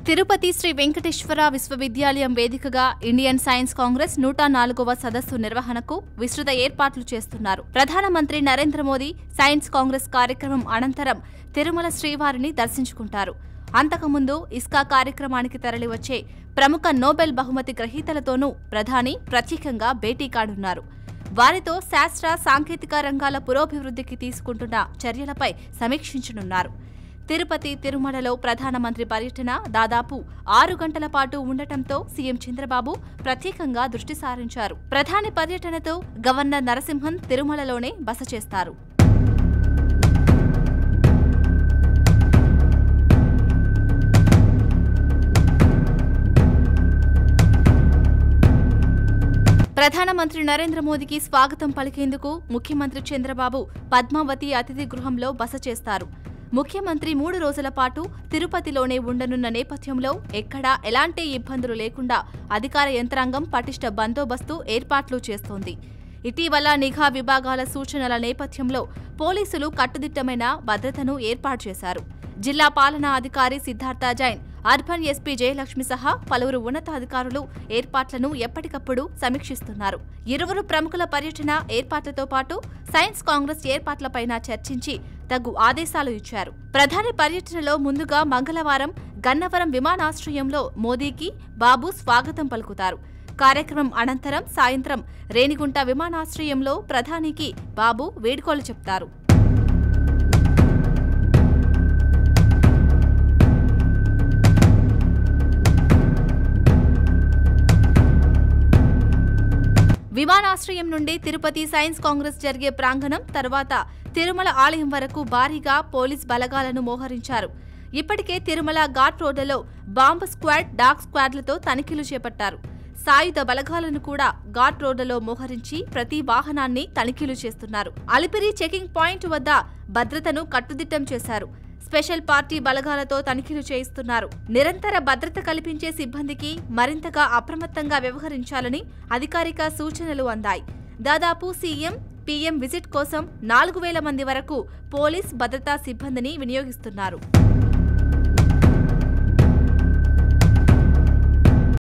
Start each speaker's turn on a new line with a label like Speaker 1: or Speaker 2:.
Speaker 1: తిరుపతి శ్రీ వెంకటేశ్వర విశ్వవిద్యాలయం వేదికగా Indian science Congress నూట నాలుగవ సదస్సు నిర్వహణకు విస్తృత ఏర్పాట్లు చేస్తున్నారు ప్రధానమంత్రి నరేంద్ర మోదీ సైన్స్ కాంగ్రెస్ కార్యక్రమం అనంతరం తిరుమల శ్రీవారిని దర్శించుకుంటారు అంతకుముందు ఇస్కా కార్యక్రమానికి తరలివచ్చే ప్రముఖ నోబెల్ బహుమతి గ్రహీతలతోనూ ప్రధాని ప్రత్యేకంగా భేటీ కానున్నారు వారితో శాస్త్ర సాంకేతిక రంగాల పురోభివృద్ధికి తీసుకుంటున్న చర్యలపై సమీక్షించనున్నారు తిరుపతి తిరుమలలో ప్రధానమంత్రి పర్యటన దాదాపు ఆరు గంటల పాటు ఉండటంతో సీఎం చంద్రబాబు ప్రత్యేకంగా దృష్టి సారించారు ప్రధాని పర్యటనతో గవర్నర్ నరసింహన్ తిరుమలలోనే బస చేస్తారు ప్రధానమంత్రి నరేంద్ర మోదీకి స్వాగతం పలికేందుకు ముఖ్యమంత్రి చంద్రబాబు పద్మావతి అతిథి గృహంలో బస చేస్తారు ముఖ్యమంత్రి మూడు రోజుల పాటు తిరుపతిలోనే ఉండనున్న నేపథ్యంలో ఎక్కడా ఎలాంటి ఇబ్బందులు లేకుండా అధికార యంత్రాంగం పటిష్ట బందోబస్తు ఏర్పాట్లు చేస్తోంది ఇటీవల నిఘా విభాగాల సూచనల నేపథ్యంలో పోలీసులు కట్టుదిట్టమైన భద్రతను ఏర్పాటు చేశారు జిల్లా పాలనా అధికారి సిద్ధార్థ జైన్ అర్బన్ ఎస్పీ జయలక్ష్మి సహా పలువురు ఉన్నతాధికారులు ఏర్పాట్లను ఎప్పటికప్పుడు సమీక్షిస్తున్నారు ఇరువురు ప్రముఖుల పర్యటన ఏర్పాట్లతో పాటు సైన్స్ కాంగ్రెస్ ఏర్పాట్లపైన చర్చించి తగు ఆదేశాలు ఇచ్చారు ప్రధాని పర్యటనలో ముందుగా మంగళవారం గన్నవరం విమానాశ్రయంలో మోదీకి బాబు స్వాగతం పలుకుతారు కార్యక్రమం అనంతరం సాయంత్రం రేణిగుంట విమానాశ్రయంలో ప్రధానికి బాబు వేడుకోలు చెప్తారు విమానాశ్రయం నుండి తిరుపతి సైన్స్ కాంగ్రెస్ జరిగే ప్రాంగణం తర్వాత తిరుమల ఆలయం వరకు భారీగా పోలీస్ బలగాలను మోహరించారు ఇప్పటికే తిరుమల ఘాట్ రోడ్లలో బాంబు స్క్వాడ్ డాగ్ స్క్వాడ్లతో తనిఖీలు చేపట్టారు సాయుధ బలగాలను కూడా ఘాట్ రోడ్లలో మోహరించి ప్రతి వాహనాన్ని తనిఖీలు చేస్తున్నారు అలిపిరి చెకింగ్ పాయింట్ వద్ద భద్రతను కట్టుదిట్టం చేశారు స్పెషల్ పార్టీ బలగాలతో తనిఖీలు చేయిస్తున్నారు నిరంతర భద్రత కల్పించే సిబ్బందికి మరింతగా అప్రమత్తంగా వ్యవహరించాలని అధికారిక సూచనలు అందాయి దాదాపు సీఎం పీఎం విజిట్ కోసం నాలుగు వేల మంది వరకు పోలీస్ భద్రతా సిబ్బందిని వినియోగిస్తున్నారు